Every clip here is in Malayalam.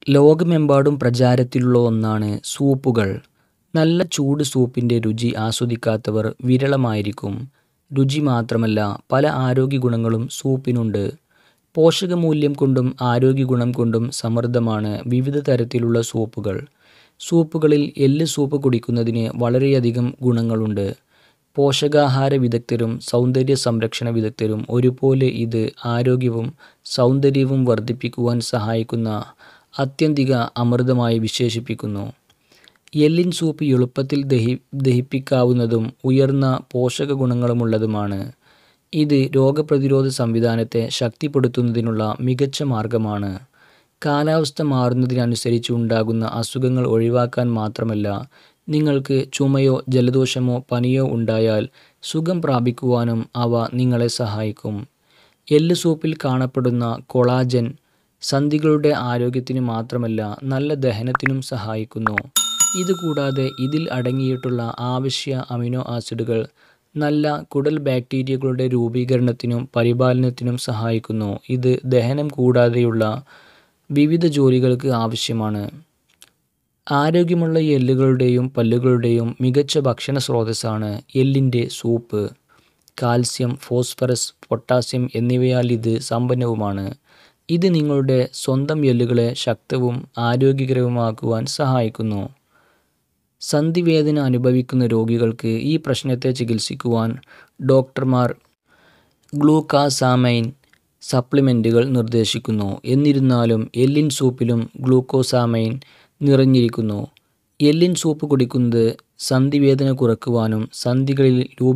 ലോകമെമ്പാടും പ്രചാരത്തിലുള്ള ഒന്നാണ് സൂപ്പുകൾ. നല്ല ചൂട് സൂപ്പിന്റെ രുചി ആസ്വദിക്കാത്തവർ വിരളമായിരിക്കും. രുചി മാത്രമല്ല, പല ആരോഗ്യഗുണങ്ങളും സൂപ്പിനുണ്ട്. പോഷകമൂല്യം കൊണ്ടും ആരോഗ്യഗുണം കൊണ്ടും സമൃദ്ധമാണ് വിവിധ തരത്തിലുള്ള സൂപ്പുകൾ. സൂപ്പുകളിൽ എള്ള് സൂപ്പ് കുടിക്കുന്നതിന് വളരെയധികം ഗുണങ്ങളുണ്ട്. പോഷകാഹാര വിദഗ്ധരും സൗന്ദര്യ സംരക്ഷണ വിദഗ്ധരും ഒരുപോലെ ഇത് ആരോഗ്യവും സൗന്ദര്യവും വർധിപ്പിക്കുവാൻ സഹായിക്കുന്ന ആത്യന്തിക അമൃതമായി വിശേഷിപ്പിക്കുന്നു. എള്ളിൻ സൂപ്പ് എളുപ്പത്തിൽ ദഹിപ്പിക്കാവുന്നതും ഉയർന്ന പോഷകഗുണങ്ങളുമുള്ളതുമാണ്. ഇത് രോഗപ്രതിരോധ സംവിധാനത്തെ ശക്തിപ്പെടുത്തുന്നതിനുള്ള മികച്ച മാർഗ്ഗമാണ്. കാലാവസ്ഥ മാറുന്നതിനനുസരിച്ച് ഉണ്ടാകുന്ന അസുഖങ്ങൾ ഒഴിവാക്കാൻ മാത്രമല്ല, നിങ്ങൾക്ക് ചുമയോ ജലദോഷമോ പനിയോ ഉണ്ടായാൽ സുഖം പ്രാപിക്കുവാനും അവ നിങ്ങളെ സഹായിക്കും. എള്ള് സൂപ്പിൽ കാണപ്പെടുന്ന കൊളാജൻ സന്ധികളുടെ ആരോഗ്യത്തിന് മാത്രമല്ല നല്ല ദഹനത്തിനും സഹായിക്കുന്നു. ഇതുകൂടാതെ ഇതിൽ അടങ്ങിയിട്ടുള്ള അവശ്യ അമിനോ ആസിഡുകൾ നല്ല കുടൽ ബാക്ടീരിയകളുടെ രൂപീകരണത്തിനും പരിപാലനത്തിനും സഹായിക്കുന്നു. ഇത് ദഹനം കൂടാതെയുള്ള വിവിധ ജോലികൾക്ക് ആവശ്യമാണ്. ആരോഗ്യമുള്ള എല്ലുകളുടെയും പല്ലുകളുടെയും മികച്ച ഭക്ഷണസ്രോതസ്സാണ് എള്ളിന്റെ സൂപ്പ്. കാൽസ്യം, ഫോസ്ഫറസ്, പൊട്ടാസ്യം എന്നിവയാൽ ഇത് സമ്പന്നവുമാണ്. ഇത് നിങ്ങളുടെ സ്വന്തം എല്ലുകളെ ശക്തവും ആരോഗ്യകരവുമാക്കുവാൻ സഹായിക്കുന്നു. സന്ധിവേദന അനുഭവിക്കുന്ന രോഗികൾക്ക് ഈ പ്രശ്നത്തെ ചികിത്സിക്കുവാൻ ഡോക്ടർമാർ ഗ്ലൂക്കാസാമൈൻ സപ്ലിമെന്റുകൾ നിർദ്ദേശിക്കുന്നു. എന്നിരുന്നാലും എള്ളിൻ സൂപ്പിലും ഗ്ലൂക്കോസാമൈൻ നിറഞ്ഞിരിക്കുന്നു. എള്ളിൻ സൂപ്പ് കുടിക്കുന്നത് സന്ധിവേദന കുറക്കുവാനും സന്ധികളിൽ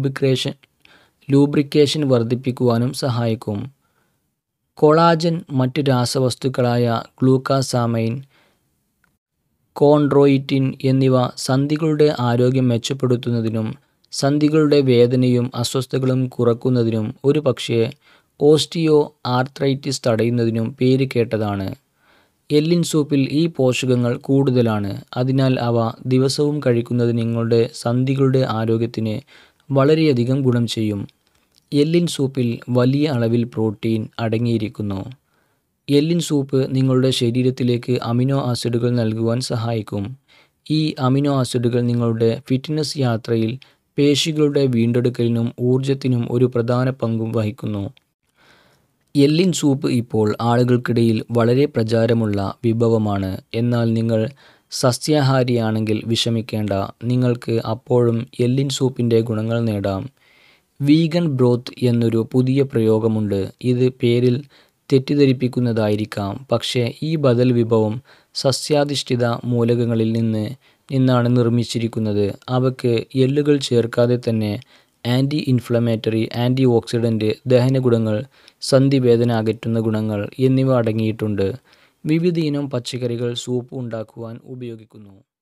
ലൂബ്രിക്കേഷൻ വർധിപ്പിക്കുവാനും സഹായിക്കും. കൊളാജൻ, മറ്റ് രാസവസ്തുക്കളായ ഗ്ലൂക്കാസാമൈൻ, കോൺഡ്രോയിറ്റിൻ എന്നിവ സന്ധികളുടെ ആരോഗ്യം മെച്ചപ്പെടുത്തുന്നതിനും സന്ധികളുടെ വേദനയും അസ്വസ്ഥതകളും കുറക്കുന്നതിനും ഒരുപക്ഷേ ഓസ്റ്റിയോ ആർത്രൈറ്റിസ് തടയുന്നതിനും പേര് കേട്ടതാണ്. എള്ളിൻ സൂപ്പിൽ ഈ പോഷകങ്ങൾ കൂടുതലാണ്. അതിനാൽ അവ ദിവസവും കഴിക്കുന്നത് നിങ്ങളുടെ സന്ധികളുടെ ആരോഗ്യത്തിന് വളരെയധികം ഗുണം ചെയ്യും. എള്ളിൻ സൂപ്പിൽ വലിയ അളവിൽ പ്രോട്ടീൻ അടങ്ങിയിരിക്കുന്നു. എള്ളിൻ സൂപ്പ് നിങ്ങളുടെ ശരീരത്തിലേക്ക് അമിനോ ആസിഡുകൾ നൽകുവാൻ സഹായിക്കും. ഈ അമിനോ ആസിഡുകൾ നിങ്ങളുടെ ഫിറ്റ്നസ് യാത്രയിൽ പേശികളുടെ വീണ്ടെടുക്കലിനും ഊർജ്ജത്തിനും ഒരു പ്രധാന പങ്ക് വഹിക്കുന്നു. എള്ളിൻ സൂപ്പ് ഇപ്പോൾ ആളുകൾക്കിടയിൽ വളരെ പ്രചാരമുള്ള വിഭവമാണ്. എന്നാൽ നിങ്ങൾ സസ്യാഹാരിയാണെങ്കിൽ വിഷമിക്കേണ്ട. നിങ്ങൾക്ക് അപ്പോഴും എള്ളിൻ സൂപ്പിന്റെ ഗുണങ്ങൾ നേടാം. വീഗൻ ബ്രോത്ത് എന്നൊരു പുതിയ പ്രയോഗമുണ്ട്. ഇത് പേരിൽ തെറ്റിദ്ധരിപ്പിക്കുന്നതായിരിക്കാം. പക്ഷേ ഈ ബദൽ വിഭവം സസ്യാധിഷ്ഠിത മൂലകങ്ങളിൽ നിന്നാണ് നിർമ്മിച്ചിരിക്കുന്നത്. അവയ്ക്ക് എള്ളുകൾ ചേർക്കാതെ തന്നെ ആന്റി ഇൻഫ്ലമേറ്ററി, ആന്റിഓക്സിഡന്റ്, ദഹനഗുണങ്ങൾ, സന്ധിവേദന അകറ്റുന്ന ഗുണങ്ങൾ എന്നിവ അടങ്ങിയിട്ടുണ്ട്. വിവിധയിനം പച്ചക്കറികൾ സൂപ്പ് ഉണ്ടാക്കുവാൻ ഉപയോഗിക്കുന്നു.